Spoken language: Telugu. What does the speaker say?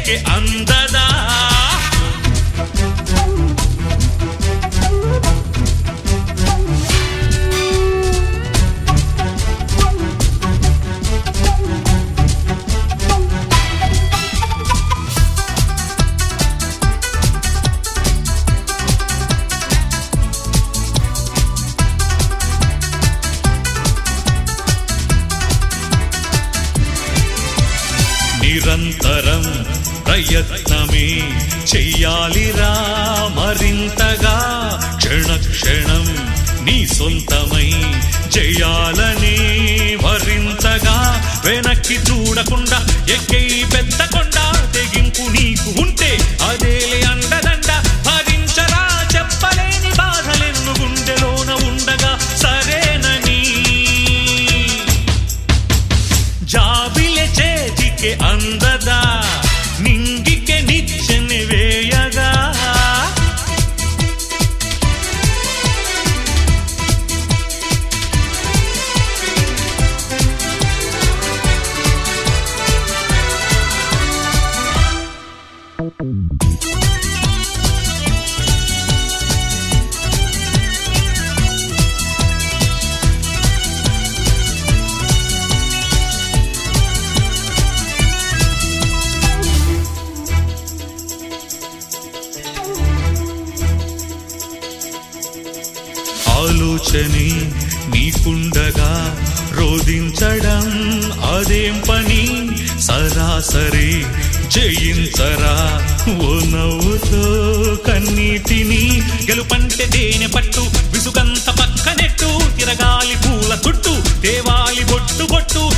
చేతికి అందదా నిరంతరం ప్రయత్నమే చెయ్యాలిరా మరింతగా క్షణ క్షణం నీ సొంతమై చెయ్యాలని మరింతగా వెనక్కి చూడకుండా ఎక్కై పెద్ద కొండ తెగింపు నీకు ఉంటే అదేలే అండదండ భరించరా చెప్పలేని బాధలెన్ను గుండెలోన ఉండగా సరేనని జాబిలె చేతికి అందదా నింగికే నిచ్చెని వేయగా ఆలోచనే నీకుండగా రోధించడం అదేం పని సరాసరి జయించరా ఓ నవ్వుతో కన్నీటిని గెలుపంటే తేనె పట్టు విసుగంత పక్కనెట్టు తిరగాలి పూల చుట్టూ తేవాలి బొట్టు బొట్టు